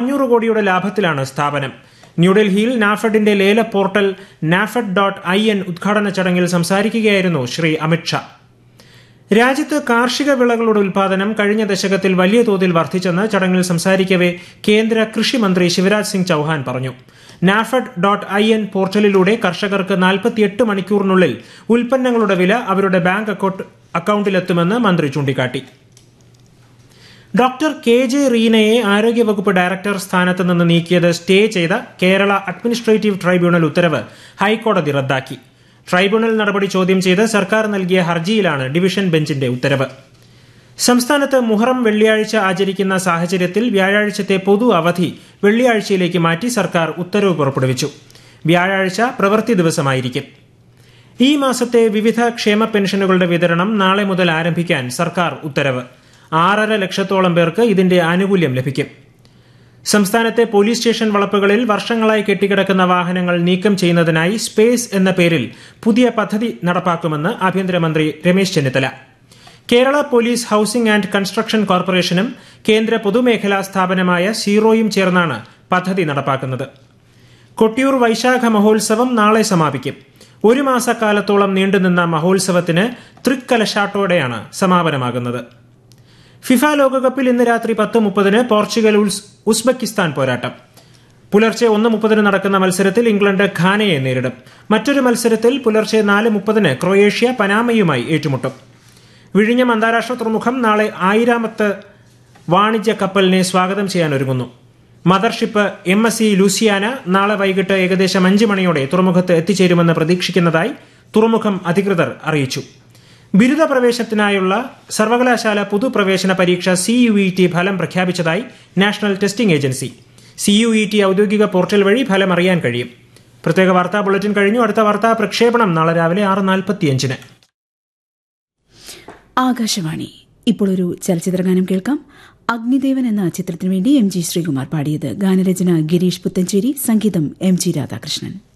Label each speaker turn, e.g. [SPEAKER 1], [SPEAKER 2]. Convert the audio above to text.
[SPEAKER 1] അഞ്ഞൂറ് കോടിയുടെ ലാഭത്തിലാണ് സ്ഥാപനം ന്യൂഡൽഹിയിൽ നാഫെഡിന്റെ ലേല portal NAFED dot I N ഉദ്ഘാടന ചടങ്ങിൽ സംസാരിക്കുകയായിരുന്നു ശ്രീ അമിത്ഷാ രാജ്യത്ത് കാർഷിക വിളകളുടെ ഉൽപാദനം കഴിഞ്ഞ ദശകത്തിൽ വലിയ തോതിൽ വർദ്ധിച്ചെന്ന് ചടങ്ങിൽ സംസാരിക്കവെ കേന്ദ്ര കൃഷി മന്ത്രി ശിവരാജ് സിംഗ് ചൌഹാൻ പറഞ്ഞു നാഫഡ് ഡോട്ട് ഐ എൻ പോർട്ടലിലൂടെ കർഷകർക്ക് നാൽപ്പത്തിയെട്ട് മണിക്കൂറിനുള്ളിൽ ഉൽപ്പന്നങ്ങളുടെ വില അവരുടെ ബാങ്ക് അക്കൌണ്ടിലെത്തുമെന്ന് മന്ത്രി ചൂണ്ടിക്കാട്ടി ഡോക്ടർ കെ ജെ റീനയെ ആരോഗ്യവകുപ്പ് ഡയറക്ടർ സ്ഥാനത്ത് നിന്ന് നീക്കിയത് സ്റ്റേ ചെയ്ത കേരള അഡ്മിനിസ്ട്രേറ്റീവ് ട്രൈബ്യൂണൽ ഉത്തരവ് ഹൈക്കോടതി റദ്ദാക്കി ട്രൈബ്യൂണൽ നടപടി ചോദ്യം ചെയ്ത് സർക്കാർ നൽകിയ ഹർജിയിലാണ് ഡിവിഷൻ ബെഞ്ചിന്റെ ഉത്തരവ് സംസ്ഥാനത്ത് മുഹറം വെള്ളിയാഴ്ച ആചരിക്കുന്ന സാഹചര്യത്തിൽ വ്യാഴാഴ്ചത്തെ പൊതു അവധി വെള്ളിയാഴ്ചയിലേക്ക് മാറ്റി സർക്കാർ ഉത്തരവ് പുറപ്പെടുവിച്ചു വ്യാഴാഴ്ച പ്രവൃത്തി ദിവസമായിരിക്കും ഈ മാസത്തെ വിവിധ ക്ഷേമ പെൻഷനുകളുടെ വിതരണം നാളെ മുതൽ ആരംഭിക്കാൻ സർക്കാർ ഉത്തരവ് ആറര ലക്ഷത്തോളം പേർക്ക് ഇതിന്റെ ആനുകൂല്യം ലഭിക്കും സംസ്ഥാനത്തെ പോലീസ് സ്റ്റേഷൻ വളപ്പുകളിൽ വർഷങ്ങളായി കെട്ടിക്കിടക്കുന്ന വാഹനങ്ങൾ നീക്കം ചെയ്യുന്നതിനായി സ്പേസ് എന്ന പേരിൽ പുതിയ പദ്ധതി നടപ്പാക്കുമെന്ന് ആഭ്യന്തരമന്ത്രി Ramesh Chennithala Kerala police housing and construction കോർപ്പറേഷനും കേന്ദ്ര പൊതുമേഖലാ സ്ഥാപനമായ സീറോയും ചേർന്നാണ് പദ്ധതി നടപ്പാക്കുന്നത് കൊട്ടിയൂർ വൈശാഖ മഹോത്സവം നാളെ സമാപിക്കും ഒരു മാസക്കാലത്തോളം നീണ്ടുനിന്ന മഹോത്സവത്തിന് തൃക്കലശാട്ടോടെയാണ് സമാപനമാകുന്നത് ഫിഫ ലോകകപ്പിൽ ഇന്ന് രാത്രി പത്ത് മുപ്പതിന് പോർച്ചുഗൽ ഉസ്ബെക്കിസ്ഥാൻ പോരാട്ടം പുലർച്ചെ ഒന്ന് മുപ്പതിന് നടക്കുന്ന മത്സരത്തിൽ ഇംഗ്ലണ്ട് ഖാനയെ നേരിടും മറ്റൊരു മത്സരത്തിൽ പുലർച്ചെ നാല് മുപ്പതിന് ക്രൊയേഷ്യ പനാമയുമായി ഏറ്റുമുട്ടും വിഴിഞ്ഞം അന്താരാഷ്ട്ര തുറമുഖം നാളെ ആയിരാമത്ത് വാണിജ്യ കപ്പലിനെ സ്വാഗതം ചെയ്യാൻ ഒരുങ്ങുന്നു mothership M S C Luciana നാളെ വൈകിട്ട് ഏകദേശം അഞ്ച് മണിയോടെ തുറമുഖത്ത് എത്തിച്ചേരുമെന്ന് പ്രതീക്ഷിക്കുന്നതായി തുറമുഖം അധികൃതർ അറിയിച്ചു ബിരുദ പ്രവേശനത്തിനായുള്ള സർവകലാശാല പൊതുപ്രവേശന പരീക്ഷ സി യു ഇ ടി ഫലം പ്രഖ്യാപിച്ചതായി national testing agency C U E T ഔദ്യോഗിക പോർട്ടൽ വഴി ഫലം അറിയാൻ കഴിയും പ്രത്യേക വാർത്താ ബുള്ളറ്റിൻ കഴിഞ്ഞു അടുത്ത വാർത്താ പ്രക്ഷേപണം നാളെ രാവിലെ ആറ് നാൽപ്പത്തിയഞ്ചിന്
[SPEAKER 2] ആകാശവാണി ഇപ്പോൾ ഒരു ചലച്ചിത്രഗാനം കേൾക്കാം അഗ്നിദേവൻ എന്ന ചിത്രത്തിനു വേണ്ടി എം ജി ശ്രീകുമാർ പാടിയത് ഗാനരചന ഗിരീഷ് പുത്തഞ്ചേരി സംഗീതം എം ജി രാധാകൃഷ്ണൻ